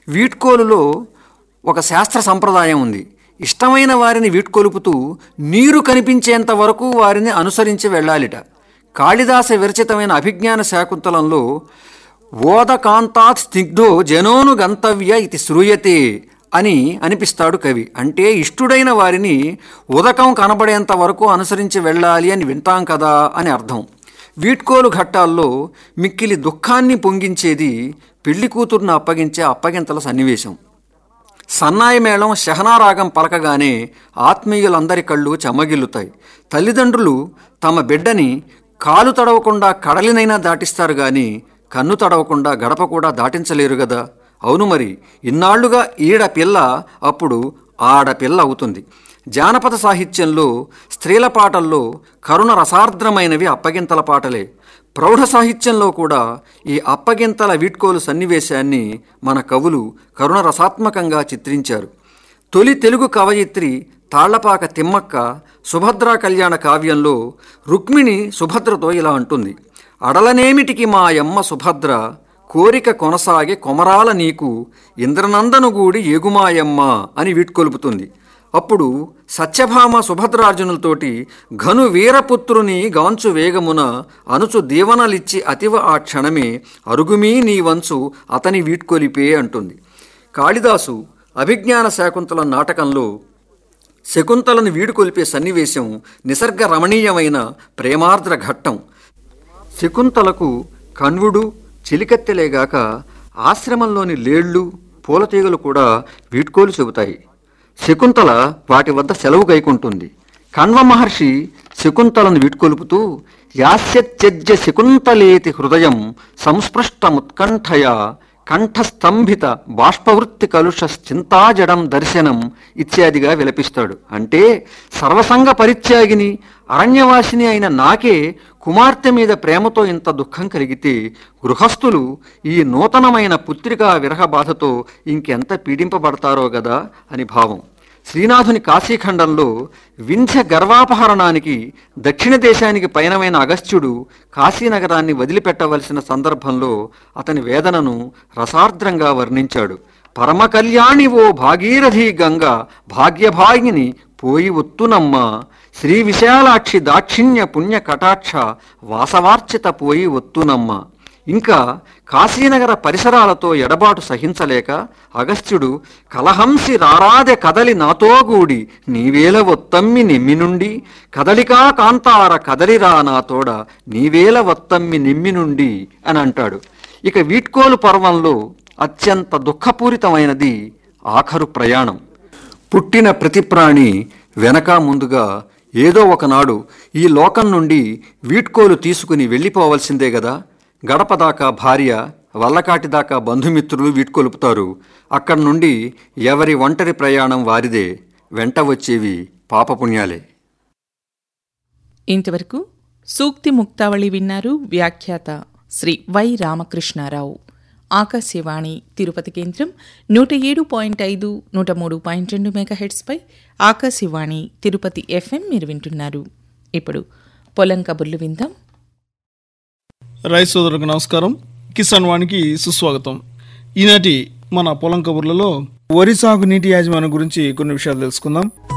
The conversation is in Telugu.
వీడ్కోలులో ఒక శాస్త్ర సంప్రదాయం ఉంది ఇష్టమైన వారిని వీడ్కొలుపుతూ నీరు కనిపించేంత వరకు వారిని అనుసరించి వెళ్ళాలిట కాళిదాస విరచితమైన అభిజ్ఞాన శాకుంతలంలో ఓదకాంతాత్ స్నిగ్ధో జనోను గంతవ్య ఇది శ్రూయతే అని అనిపిస్తాడు కవి అంటే ఇష్టుడైన వారిని ఉదకం కనబడేంత వరకు అనుసరించి వెళ్ళాలి అని వింటాం కదా అని అర్థం వీడ్కోలు ఘట్టాల్లో మిక్కిలి దుఃఖాన్ని పొంగించేది పెళ్లి కూతుర్ని అప్పగించే అప్పగింతల సన్నివేశం సన్నాయి మేళం శహనారాగం పలకగానే ఆత్మీయులందరి కళ్ళు చెమ్మగిల్లుతాయి తల్లిదండ్రులు తమ బిడ్డని కాలు తడవకుండా కడలినైనా దాటిస్తారు గాని కన్ను తడవకుండా గడప కూడా దాటించలేరు గదా అవును మరి ఇన్నాళ్లుగా ఈడ పిల్ల అప్పుడు ఆడపిల్ల అవుతుంది జానపద సాహిత్యంలో స్త్రీల పాటల్లో కరుణ రసార్ద్రమైనవి అప్పగింతల పాటలే ప్రౌఢ సాహిత్యంలో కూడా ఈ అప్పగింతల వీడ్కోలు సన్నివేశాన్ని మన కవులు కరుణ రసాత్మకంగా చిత్రించారు తొలి తెలుగు కవయిత్రి తాళ్లపాక తిమ్మక్క సుభద్రా కళ్యాణ కావ్యంలో రుక్మిణి సుభద్రతో ఇలా అంటుంది అడలనేమిటికి మా యమ్మ సుభద్ర కోరిక కొనసాగే కొమరాల నీకు ఇంద్రనందనుగూడి ఏగుమాయమ్మ అని వీడ్కొలుపుతుంది అప్పుడు సత్యభామ సుభద్రార్జునులతోటి ఘను వీరపుత్రుని గాంచు వేగమున అనుచు దీవనలిచ్చి అతివ ఆ క్షణమే అరుగుమీ నీ వంచు అతని వీడ్కొలిపే అంటుంది కాళిదాసు అభిజ్ఞాన శాకుంతల నాటకంలో శకుంతలను వీడుకొలిపే సన్నివేశం నిసర్గ రమణీయమైన ప్రేమార్ద్ర ఘట్టం శకుంతలకు కణ్వుడు చిలికత్తెలేగాక ఆశ్రమంలోని లేళ్లు పూలతీగలు కూడా వీడ్కోలు చెబుతాయి శకుంతల వాటి వద్ద సెలవు గైకుంటుంది కణ్వ మహర్షి శకుంతలను వీడ్కొలుపుతూ యాస్యత్యజ్య శకుంతలేతి హృదయం సంస్పృష్టముత్కంఠయ కంఠస్తంభిత బాష్పవృత్తి కలుష చింతాజడం దర్శనం ఇత్యాదిగా విలపిస్తాడు అంటే సర్వసంగ పరిత్యాగిని అరణ్యవాసిని అయిన నాకే కుమార్తె మీద ప్రేమతో ఇంత దుఃఖం కలిగితే గృహస్థులు ఈ నూతనమైన పుత్రికా విరహ బాధతో ఇంకెంత పీడింపబడతారో గదా అని భావం శ్రీనాథుని కాశీఖండంలో వింధ్య గర్వాపహరణానికి దక్షిణ దేశానికి పయనమైన అగస్త్యుడు కాశీనగరాన్ని వదిలిపెట్టవలసిన సందర్భంలో అతని వేదనను రసార్ద్రంగా వర్ణించాడు పరమ కళ్యాణి ఓ భాగీరథి గంగ భాగ్యభాగిని పోయి ఒత్తునమ్మ శ్రీ విశాలాక్షి దాక్షిణ్య పుణ్య కటాక్ష వాసవార్చిత పోయి ఒత్తునమ్మ ఇంకా కాశీనగర పరిసరాలతో ఎడబాటు సహించలేక అగస్త్యుడు కలహంసి రారాదె కదలి నాతోగూడి నీవేల ఒత్తమ్మి నిమ్మి నుండి కదలికా కాంతార కదలిరా నాతోడ నీవేల ఒత్తమ్మి నిమ్మి నుండి అని అంటాడు ఇక వీడ్కోలు పర్వంలో అత్యంత దుఃఖపూరితమైనది ఆఖరు ప్రయాణం పుట్టిన ప్రతి ప్రాణి వెనక ముందుగా ఏదో ఒకనాడు ఈ లోకం నుండి వీడ్కోలు తీసుకుని వెళ్ళిపోవలసిందే గదా గడప దాకా భార్య వల్లకాటి దాకా బంధుమిత్రులు వీడ్కొలుపుతారు అక్కడి నుండి ఎవరి ఒంటరి ప్రయాణం వారిదే వెంట వచ్చేవి పాపపుణ్యాలే ఇంతవరకు సూక్తి ముక్తావళి విన్నారు వ్యాఖ్యాత శ్రీ వై రామకృష్ణారావు ఆకాశవాణి తిరుపతి కేంద్రం నూట ఏడు పాయింట్ ఐదు నూట మూడు పాయింట్ రెండు మెగాహెడ్స్పై ఆకాశవాణి తిరుపతి ఎఫ్ఎం మీరు వింటున్నారు ఇప్పుడు పొలం కబుర్లు విందాం రైతు సోదరులకు నమస్కారం కిసాన్ వానికి సుస్వాగతం ఈనాటి మన పొలం కబుర్లలో వరి సాగు నీటి యాజమాన్యం గురించి కొన్ని విషయాలు తెలుసుకుందాం